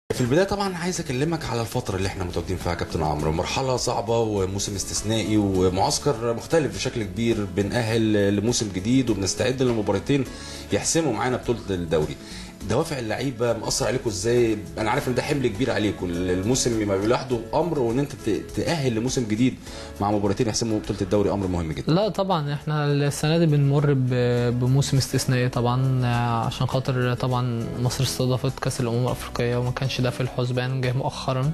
في البدايه طبعا عايز اكلمك على الفتره اللي احنا متواجدين فيها يا كابتن عمرو مرحله صعبه وموسم استثنائي ومعسكر مختلف بشكل كبير بنأهل لموسم جديد وبنستعد لمباراتين يحسموا معانا بطوله الدوري دوافع اللعيبه مأثر عليكم ازاي انا عارف ان ده حمل كبير عليكم الموسم ما لوحده امر وان انت ت- تأهل لموسم جديد مع مباراتين يحسموا بطوله الدوري امر مهم جدا لا طبعا احنا السنه دي بنمر ب- بموسم استثنائي طبعا آه، عشان خاطر طبعا مصر استضافت كاس الامم الافريقيه وما كانش ده في الحسبان جه مؤخرا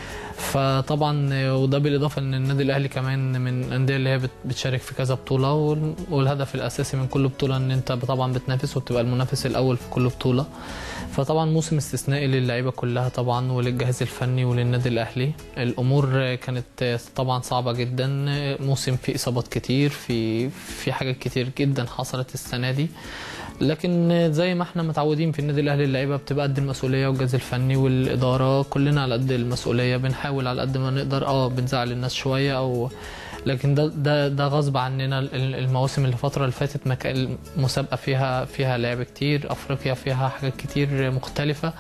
فطبعا آه، وده بالاضافه ان النادي الاهلي كمان من الانديه اللي هي بت- بتشارك في كذا بطوله وال- والهدف الاساسي من كل بطوله ان انت طبعا بتنافس وبتبقى المنافس الاول في كل بطوله فطبعا موسم استثنائي للعيبه كلها طبعا وللجهاز الفني وللنادي الاهلي الامور كانت طبعا صعبه جدا موسم فيه اصابات كتير في في حاجات كتير جدا حصلت السنه دي لكن زي ما احنا متعودين في النادي الاهلي اللعيبه بتبقى قد المسؤوليه والجهاز الفني والاداره كلنا على قد المسؤوليه بنحاول على قد ما نقدر اه بنزعل الناس شويه او لكن ده ده ده غصب عننا ال- المواسم اللي الفتره اللي فاتت ما كان المسابقه فيها فيها لعب كتير افريقيا فيها حاجات كتير مختلفه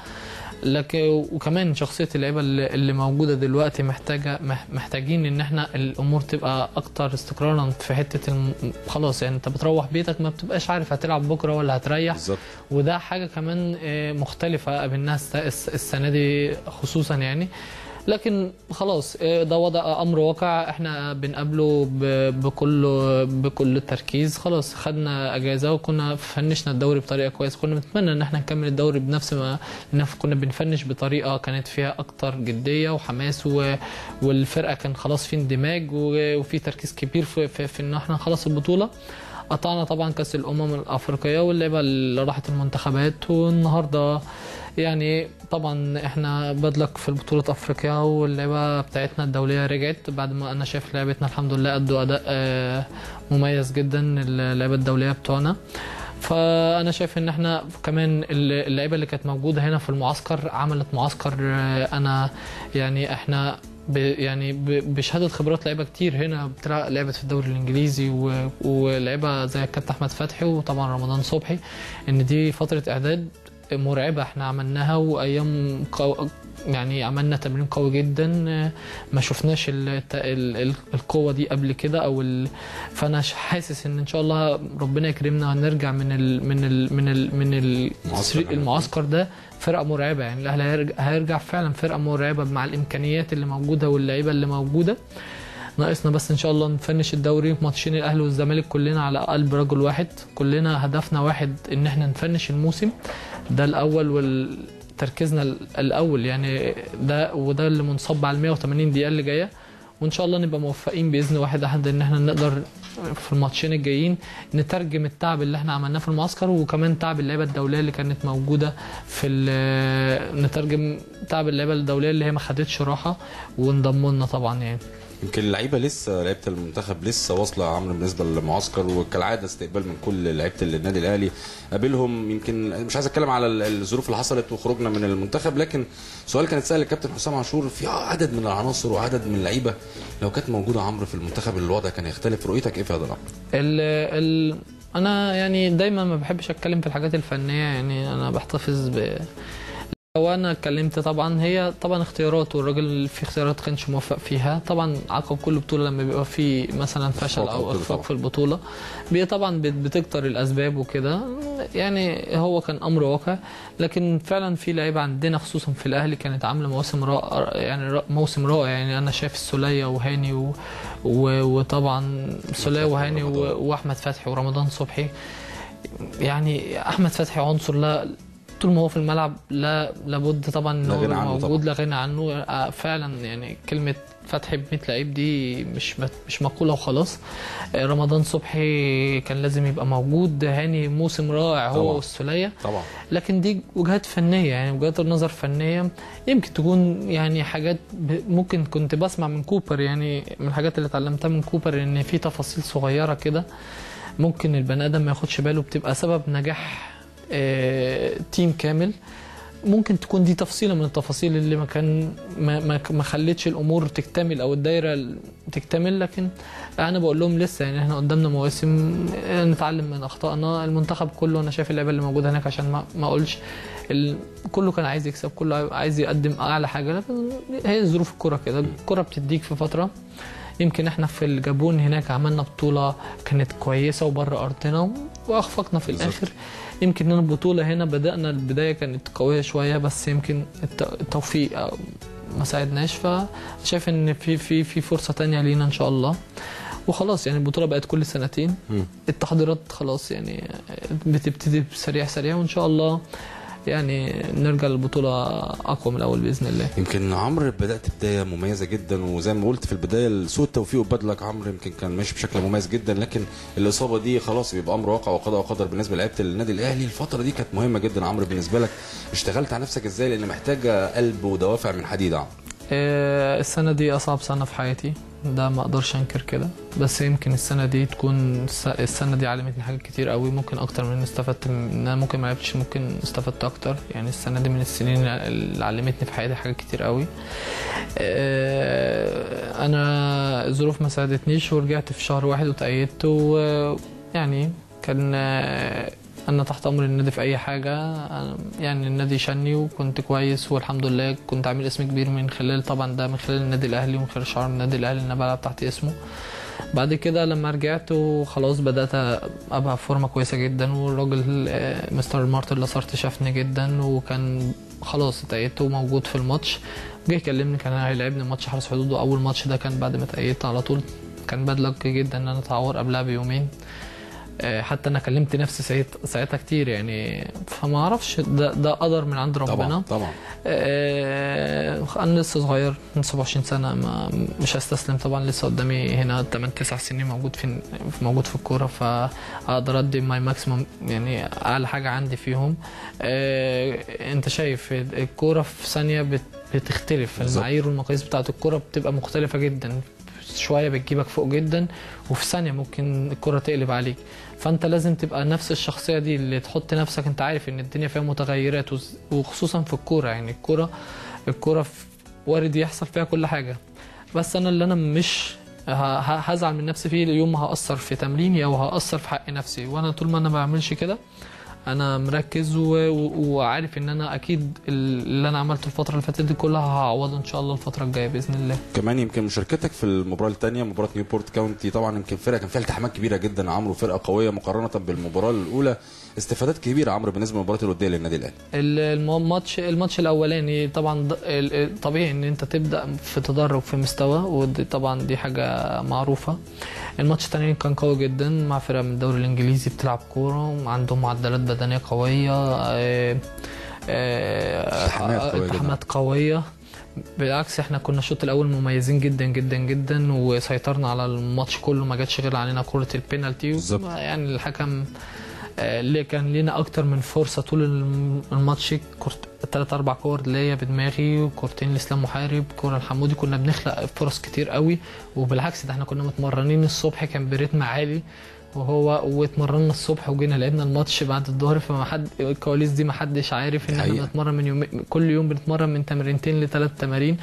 لكن وكمان شخصيه اللعيبه اللي اللي موجوده دلوقتي محتاجه مح- محتاجين ان احنا الامور تبقى اكتر استقرارا في حته الم... خلاص يعني انت بتروح بيتك ما بتبقاش عارف هتلعب بكره ولا هتريح بالظبط وده حاجه كمان آه، مختلفه قابلناها الس- الس- السنه دي خصوصا يعني لكن خلاص آه، ده وضع امر واقع احنا بنقابله ب- بكل بكل التركيز خلاص خدنا اجازه وكنا فنشنا الدوري بطريقه كويسه كنا بنتمنى ان احنا نكمل الدوري بنفس ما إن كنا بنفنش بطريقه كانت فيها اكتر جديه وحماس و... والفرقه كان خلاص في اندماج و... وفي تركيز كبير في, في, في ان احنا نخلص البطوله قطعنا طبعا كاس الامم الافريقيه واللعبه اللي راحت المنتخبات والنهارده يعني طبعا احنا بدلك في بطولة افريقيا واللعبة بتاعتنا الدولية رجعت بعد ما انا شايف لعبتنا الحمد لله ادوا اداء آه، مميز جدا اللعبة الدولية بتوعنا فانا شايف ان احنا كمان اللعيبه اللي كانت موجوده هنا في المعسكر عملت معسكر آه، انا يعني احنا ب يعني ب- بشهاده خبرات لعيبه كتير هنا بتلعب لعبت في الدوري الانجليزي و- ولعيبه زي الكابتن احمد فتحي وطبعا رمضان صبحي ان دي فتره اعداد مرعبه احنا عملناها وايام قو... يعني عملنا تمرين قوي جدا آه، ما شفناش ال... ال... ال- القوه دي قبل كده او ال... فانا ش- حاسس ان ان شاء الله ربنا يكرمنا ونرجع من ال... من ال... من ال... من ال... معسكر. المعسكر ده فرقه مرعبه يعني الاهلي هيرجع, هيرجع فعلا فرقه مرعبه مع الامكانيات اللي موجوده واللعيبه اللي موجوده ناقصنا بس ان شاء الله نفنش الدوري ماتشين الاهلي والزمالك كلنا على قلب رجل واحد كلنا هدفنا واحد ان احنا نفنش الموسم ده الاول وتركيزنا الاول يعني ده وده اللي منصب على ال 180 دقيقه اللي جايه وان شاء الله نبقى موفقين باذن واحد احد ان احنا نقدر في الماتشين الجايين نترجم التعب اللي احنا عملناه في المعسكر وكمان تعب اللعيبه الدوليه اللي كانت موجوده في ال- نترجم تعب اللعيبه الدوليه اللي هي ما خدتش راحه وانضموا لنا طبعا يعني يمكن اللعيبه لسه لعيبه المنتخب لسه واصله عامله بالنسبه للمعسكر وكالعاده استقبال من كل لعيبه النادي الاهلي قابلهم يمكن مش عايز اتكلم على ال- الظروف اللي حصلت وخروجنا من المنتخب لكن سؤال كان اتسال للكابتن حسام عاشور في عدد من العناصر وعدد من اللعيبه لو كانت موجوده عمرو في المنتخب الوضع كان يختلف رؤيتك ايه في هذا الامر؟ ال ال انا يعني دايما ما بحبش اتكلم في الحاجات الفنيه يعني انا بحتفظ ب لو انا اتكلمت طبعا هي طبعا اختيارات والراجل في اختيارات كانش موفق فيها طبعا عقب كل بطوله لما بيبقى في مثلا فشل إخفاق أو او كده اخفاق طبعا. في البطوله بي طبعا بت- بتكتر الاسباب وكده يعني هو كان امر واقع لكن فعلا في لعيبه عندنا خصوصا في الاهلي كانت عامله مواسم رائع يعني را- موسم رائع يعني انا شايف السوليه وهاني و... و... وطبعا السوليه فتحي وهاني و... ورمضان. واحمد فتحي ورمضان صبحي يعني احمد فتحي عنصر لا طول ما هو في الملعب لا لابد طبعا ان لا هو غنى عنه موجود لا غنى عنه آه، فعلا يعني كلمه فتحي ب 100 لعيب دي مش مش مقوله وخلاص آه، رمضان صبحي كان لازم يبقى موجود هاني موسم رائع طبعا. هو والسوليه طبعا لكن دي وجهات فنيه يعني وجهات النظر فنيه يمكن تكون يعني حاجات ب- ممكن كنت بسمع من كوبر يعني من الحاجات اللي اتعلمتها من كوبر ان في تفاصيل صغيره كده ممكن البني ادم ما ياخدش باله بتبقى سبب نجاح آه، تيم كامل ممكن تكون دي تفصيله من التفاصيل اللي ما كان ما ما, ما خلتش الامور تكتمل او الدايره ال- تكتمل لكن انا بقول لهم لسه يعني احنا قدامنا مواسم آه، نتعلم من اخطائنا المنتخب كله انا شايف اللعيبه اللي موجوده هناك عشان ما ما اقولش ال... كله كان عايز يكسب كله عايز يقدم اعلى حاجه لكن هي ظروف الكوره كده الكوره بتديك في فتره يمكن احنا في الجابون هناك عملنا بطوله كانت كويسه وبره ارضنا واخفقنا في بالظبط. الاخر يمكن ان البطوله هنا بدانا البدايه كانت قويه شويه بس يمكن الت- التوفيق آه، ما ساعدناش فشايف ان في في في فرصه تانية لينا ان شاء الله وخلاص يعني البطوله بقت كل سنتين مم. التحضيرات خلاص يعني بتبتدي سريع سريع وان شاء الله يعني نرجع للبطوله اقوى من الاول باذن الله يمكن عمرو بدات بدايه مميزه جدا وزي ما قلت في البدايه سوء التوفيق وبدلك عمرو يمكن كان ماشي بشكل مميز جدا لكن الاصابه دي خلاص بيبقى امر واقع وقضاء وقدر بالنسبه لعيبه النادي الاهلي الفتره دي كانت مهمه جدا عمرو بالنسبه لك اشتغلت على نفسك ازاي لان محتاجه قلب ودوافع من حديد عمرو آه، السنة دي أصعب سنة في حياتي ده ما أقدرش أنكر كده بس يمكن السنة دي تكون الس- السنة دي علمتني حاجات كتير قوي ممكن أكتر من إني استفدت من إن أنا ممكن ما لعبتش ممكن استفدت أكتر يعني السنة دي من السنين اللي علمتني في حياتي حاجات كتير قوي آه، أنا الظروف ما ساعدتنيش ورجعت في شهر واحد وتأيدت ويعني كان آه، انا تحت امر النادي في اي حاجه أنا- يعني النادي شني وكنت كويس والحمد لله كنت عامل اسم كبير من خلال طبعا ده من خلال النادي الاهلي ومن خلال شعار النادي الاهلي ان انا بلعب تحت اسمه بعد كده لما رجعت وخلاص بدات ابقى في فورمه كويسه جدا والراجل آه، مستر مارتن لاسارت شافني جدا وكان خلاص اتأيدت وموجود في الماتش جه يكلمني كان هيلعبني ماتش حرس حدود واول ماتش ده كان بعد ما اتأيدت على طول كان بدلك جدا ان انا اتعور قبلها بيومين آه، حتى انا كلمت نفسي ساعت- ساعتها كتير يعني فما اعرفش ده ده قدر من عند ربنا طبعا طبعا آه، انا لسه صغير من 27 سنه ما مش هستسلم طبعا لسه قدامي هنا 8 9 سنين موجود في موجود في الكوره فاقدر ادي ماي ماكسيمم يعني اعلى حاجه عندي فيهم آه، انت شايف الكوره في ثانيه بت- بتختلف بالظبط. المعايير والمقاييس بتاعه الكوره بتبقى مختلفه جدا شويه بتجيبك فوق جدا وفي ثانيه ممكن الكره تقلب عليك فانت لازم تبقى نفس الشخصيه دي اللي تحط نفسك انت عارف ان الدنيا فيها متغيرات وز- وخصوصا في الكوره يعني الكوره الكوره في- وارد يحصل فيها كل حاجه بس انا اللي انا مش ه- ه- هزعل من نفسي فيه يوم ما هاثر في تمريني او هاثر في حق نفسي وانا طول ما انا ما بعملش كده انا مركز و... و... وعارف ان انا اكيد اللي انا عملته الفتره اللي فاتت دي كلها هعوضه ان شاء الله الفتره الجايه باذن الله كمان يمكن مشاركتك في المباراه الثانيه مباراه نيوبورت كاونتي طبعا يمكن فرقه كان فيها التحامات كبيره جدا عمرو فرقه قويه مقارنه بالمباراه الاولى استفادات كبيره عمرو بالنسبه للمباراه الوديه للنادي الاهلي الماتش الماتش الاولاني طبعا ض- ال- ال- طبيعي ان انت تبدا في تدرج في مستوى ودي طبعا دي حاجه معروفه الماتش الثاني كان قوي جدا مع فرقه من الدوري الانجليزي بتلعب كوره عندهم معدلات بدنيه قويه آه، آه، التحامات قوية جداً. التحامات قويه بالعكس احنا كنا الشوط الاول مميزين جدا جدا جدا وسيطرنا على الماتش كله ما جاتش غير علينا كره البينالتي بالظبط. يعني الحكم آه، اللي كان لينا اكتر من فرصه طول الم- الماتش كورت ثلاث اربع كور ليا بدماغي وكورتين لاسلام محارب كوره الحمودي كنا بنخلق فرص كتير قوي وبالعكس ده احنا كنا متمرنين الصبح كان بريتم عالي وهو واتمرنا الصبح وجينا لعبنا الماتش بعد الظهر فما حد الكواليس دي ما حدش عارف ان احنا حقيقة. بنتمرن من يوم كل يوم بنتمرن من تمرينتين لثلاث تمارين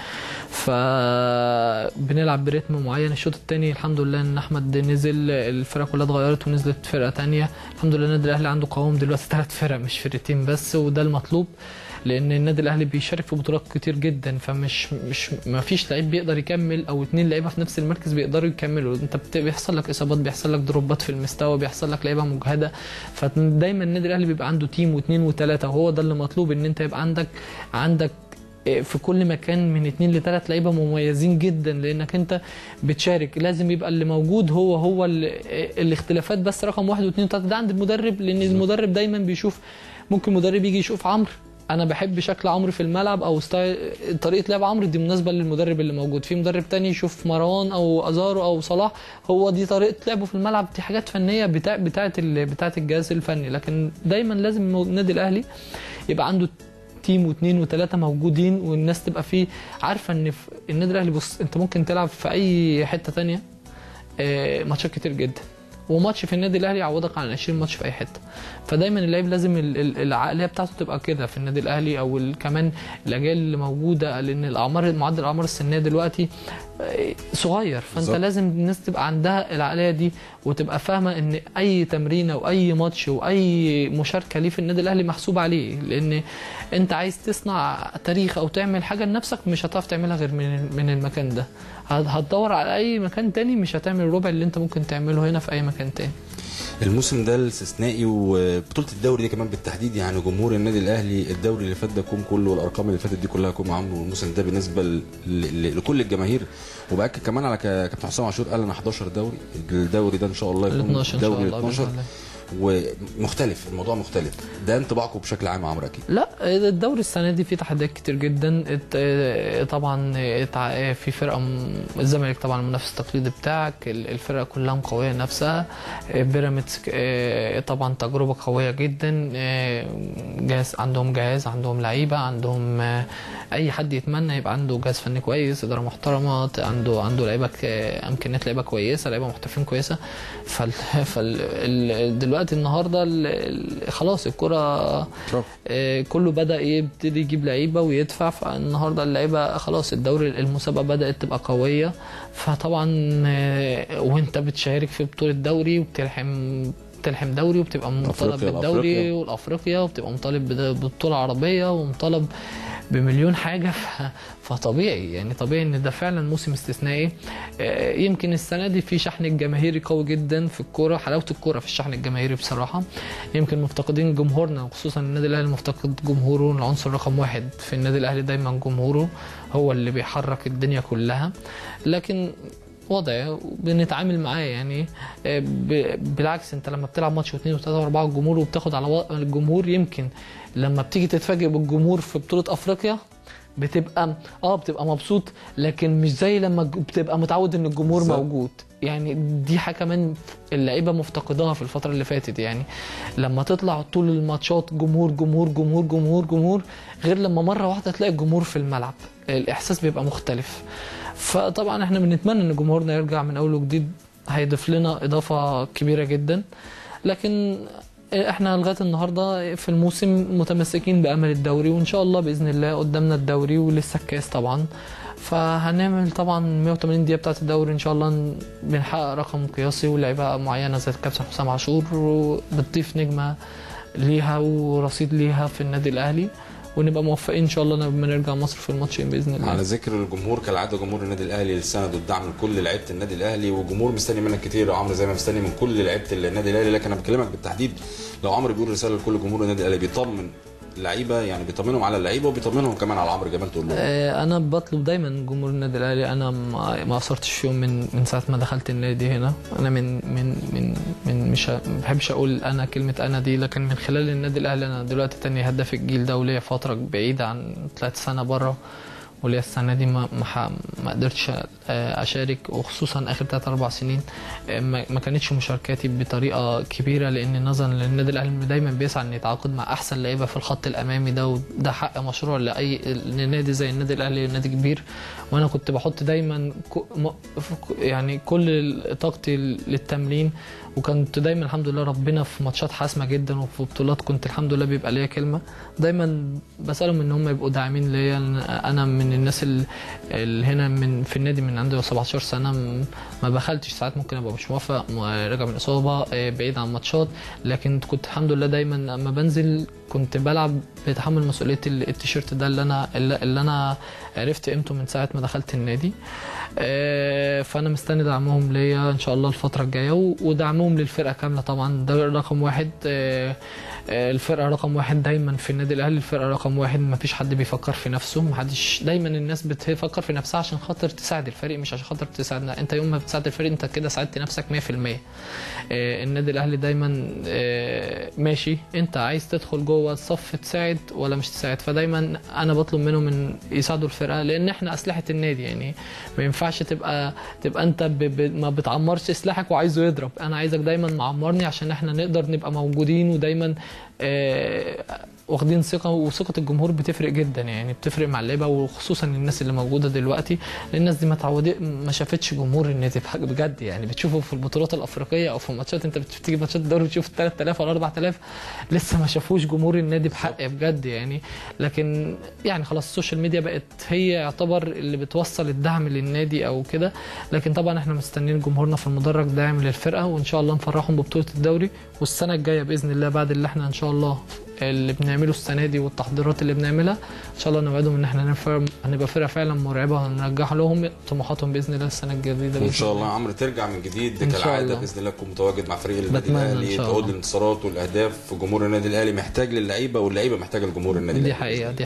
فبنلعب بريتم معين الشوط الثاني الحمد لله ان احمد نزل الفرقه كلها اتغيرت ونزلت فرقه تانية الحمد لله النادي الاهلي عنده قوام دلوقتي ثلاث فرق مش فرقتين بس وده المطلوب لان النادي الاهلي بيشارك في بطولات كتير جدا فمش مش ما فيش لعيب بيقدر يكمل او اتنين لعيبه في نفس المركز بيقدروا يكملوا انت بت- بيحصل لك اصابات بيحصل لك دروبات في المستوى بيحصل لك لعيبه مجهده فدايما النادي الاهلي بيبقى عنده تيم واثنين وثلاثه وهو ده اللي مطلوب ان انت يبقى عندك عندك في كل مكان من اتنين لتلات لعيبه مميزين جدا لانك انت بتشارك لازم يبقى اللي موجود هو هو ال- الاختلافات بس رقم واحد واثنين وثلاثه ده عند المدرب لان المدرب دايما بيشوف ممكن مدرب يجي يشوف عمرو انا بحب شكل عمرو في الملعب او ستايل طريقه لعب عمرو دي مناسبه للمدرب اللي موجود في مدرب تاني يشوف مروان او ازارو او صلاح هو دي طريقه لعبه في الملعب دي حاجات فنيه بتاع بتاعه ال- بتاعه الجهاز الفني لكن دايما لازم النادي الاهلي يبقى عنده تيم واثنين وثلاثه موجودين والناس تبقى فيه عارفه ان في النادي الاهلي بص انت ممكن تلعب في اي حته تانية آه، ماتشات كتير جدا وماتش في النادي الاهلي يعوضك عن 20 ماتش في اي حته فدايما اللعيب لازم ال- ال- العقليه بتاعته تبقى كده في النادي الاهلي او ال- كمان الاجيال اللي موجوده لان الاعمار معدل الاعمار السنيه دلوقتي آه، صغير فانت بالظبط. لازم الناس تبقى عندها العقليه دي وتبقى فاهمه ان اي تمرين او اي ماتش واي مشاركه ليه في النادي الاهلي محسوب عليه لان انت عايز تصنع تاريخ او تعمل حاجه لنفسك مش هتعرف تعملها غير من من المكان ده هت- هتدور على اي مكان تاني مش هتعمل الربع اللي انت ممكن تعمله هنا في اي مكان تاني الموسم ده الاستثنائي وبطوله الدوري دي كمان بالتحديد يعني جمهور النادي الاهلي الدوري اللي فات ده كوم كله والارقام اللي فاتت دي كلها كوم عامله الموسم ده بالنسبه ل- ل- لكل الجماهير وباكد كمان على ك- كابتن حسام عاشور قال انا 11 دوري الدوري ده ان شاء الله ال يكون 12 ان شاء الدوري ال الله 12 بإذن الله. ومختلف الموضوع مختلف ده انطباعكم بشكل عام يا عمرو اكيد لا الدوري السنه دي فيه تحديات كتير جدا ات- طبعا اتع- في فرقه م- الزمالك طبعا المنافس التقليدي بتاعك ال- الفرقه كلها مقويه نفسها بيراميدز اه، طبعا تجربه قويه جدا اه، جهاز عندهم جهاز عندهم لعيبه عندهم اه، اي حد يتمنى يبقى عنده جهاز فني كويس اداره محترمه ت- عنده عنده لعيبه ك- امكانيات لعيبه كويسه لعيبه محترفين كويسه فال, فال ال- دلوقتي النهارده ال- ال- خلاص الكره آه، كله بدا يبتدي يجيب لعيبه ويدفع فالنهارده اللعيبه خلاص الدوري المسابقه بدات تبقى قويه فطبعا آه، وانت بتشارك في بطوله دوري وبتلحم بتلحم دوري وبتبقى مطالب أفريقيا بالدوري لأفريقيا. والافريقيا وبتبقى مطالب بد- ببطوله عربيه ومطالب بمليون حاجه ف- فطبيعي يعني طبيعي ان ده فعلا موسم استثنائي آه، يمكن السنه دي في شحن الجماهيري قوي جدا في الكوره حلاوه الكوره في الشحن الجماهيري بصراحه يمكن مفتقدين جمهورنا وخصوصا النادي الاهلي مفتقد جمهوره العنصر رقم واحد في النادي الاهلي دايما جمهوره هو اللي بيحرك الدنيا كلها لكن وضع بنتعامل معاه يعني آه، ب- بالعكس انت لما بتلعب ماتش واثنين وثلاثه واربعه الجمهور وبتاخد على وضع الجمهور يمكن لما بتيجي تتفاجئ بالجمهور في بطوله افريقيا بتبقى اه بتبقى مبسوط لكن مش زي لما الج- بتبقى متعود ان الجمهور بالظبط. موجود يعني دي حاجه كمان اللعيبه مفتقداها في الفتره اللي فاتت يعني لما تطلع طول الماتشات جمهور جمهور جمهور جمهور جمهور غير لما مره واحده تلاقي الجمهور في الملعب الاحساس بيبقى مختلف فطبعا احنا بنتمنى ان جمهورنا يرجع من اول وجديد هيضيف لنا اضافه كبيره جدا لكن احنا لغايه النهارده في الموسم متمسكين بامل الدوري وان شاء الله باذن الله قدامنا الدوري ولسه الكاس طبعا فهنعمل طبعا 180 دقيقه بتاعه الدوري ان شاء الله ن- بنحقق رقم قياسي ولاعيبه معينه زي الكابتن حسام عاشور وبتضيف نجمه ليها ورصيد ليها في النادي الاهلي ونبقى موفقين ان شاء الله لما نرجع مصر في الماتشين باذن الله على ذكر الجمهور كالعاده جمهور النادي الاهلي السند والدعم لكل لعيبه النادي الاهلي وجمهور مستني منك كتير يا عمرو زي ما مستني من كل لعيبه النادي الاهلي لكن انا بكلمك بالتحديد لو عمرو بيقول رساله لكل جمهور النادي الاهلي بيطمن اللعيبه يعني بيطمنهم على اللعيبه وبيطمنهم كمان على عمرو جمال تقول له آه، انا بطلب دايما جمهور النادي الاهلي انا ما ما قصرتش في يوم من من ساعه ما دخلت النادي هنا انا من من من من مش ه- ما بحبش اقول انا كلمه انا دي لكن من خلال النادي الاهلي انا دلوقتي تاني هداف الجيل ده وليا فتره بعيده عن ثلاث سنه بره وليا السنه دي ما ما, ح- ما قدرتش آه، اشارك وخصوصا اخر ثلاث اربع سنين آه، ما ما كانتش مشاركاتي بطريقه كبيره لان نظرا للنادي الاهلي دايما بيسعى ان يتعاقد مع احسن لعيبه في الخط الامامي ده وده حق مشروع لاي نادي زي النادي الاهلي نادي كبير وانا كنت بحط دايما ك- م- ف- يعني كل طاقتي للتمرين وكنت دايما الحمد لله ربنا في ماتشات حاسمه جدا وفي بطولات كنت الحمد لله بيبقى ليا كلمه دايما بسالهم ان هم يبقوا داعمين ليا لأن انا من الناس ال- اللي هنا من في النادي من عندي 17 سنه م- ما بخلتش ساعات ممكن ابقى مش موافق م- راجع من اصابه آه، بعيد عن ماتشات لكن كنت الحمد لله دايما لما بنزل كنت بلعب بتحمل مسؤوليه ال- التيشيرت ده اللي انا اللي اللي انا عرفت قيمته من ساعه ما دخلت النادي آه، فانا مستني دعمهم ليا ان شاء الله الفتره الجايه و- ودعمهم للفرقه كامله طبعا ده رقم واحد آه، آه، الفرقه رقم واحد دايما في النادي الاهلي الفرقه رقم واحد ما فيش حد بيفكر في نفسه ما حدش دايما الناس بتفكر في نفسها عشان خاطر تساعد الفريق مش عشان خاطر تساعدنا انت يوم ما بتساعد الفريق انت كده ساعدت نفسك 100% آه، النادي الاهلي دايما آه، ماشي انت عايز تدخل جوه الصف تساعد ولا مش تساعد فدايما انا بطلب منهم ان يساعدوا الفرقه لان احنا اسلحه النادي يعني ما ينفعش تبقى تبقى انت ب... ب... ما بتعمرش سلاحك وعايزه يضرب انا عايزك دايما معمرني عشان احنا نقدر نبقى موجودين ودايما آه، واخدين ثقه وثقه الجمهور بتفرق جدا يعني بتفرق مع اللعيبه وخصوصا الناس اللي موجوده دلوقتي لان الناس دي ما اتعودت ما شافتش جمهور النادي بحاجة بجد يعني بتشوفه في البطولات الافريقيه او في ماتشات انت بتيجي ماتشات الدوري بتشوف 3000 ولا 4000 لسه ما شافوش جمهور النادي بحق بجد يعني لكن يعني خلاص السوشيال ميديا بقت هي يعتبر اللي بتوصل الدعم للنادي او كده لكن طبعا احنا مستنيين جمهورنا في المدرج داعم للفرقه وان شاء الله نفرحهم ببطوله الدوري والسنه الجايه باذن الله بعد اللي احنا ان شاء الله اللي بنعمله السنه دي والتحضيرات اللي بنعملها ان شاء الله نوعدهم ان احنا هنبقى هنبقى فرقه فعلا مرعبه وهنرجح لهم طموحاتهم باذن الله السنه الجديده وان بإذن شاء الله الله. يا عمرو ترجع من جديد إن شاء كالعاده الله. باذن الله تكون متواجد مع فريق النادي بتمنى إن الاهلي شاء تعود الله. الانتصارات والاهداف جمهور النادي الاهلي محتاج للعيبه واللعيبه محتاجه لجمهور النادي دي الاهلي حقيقه دي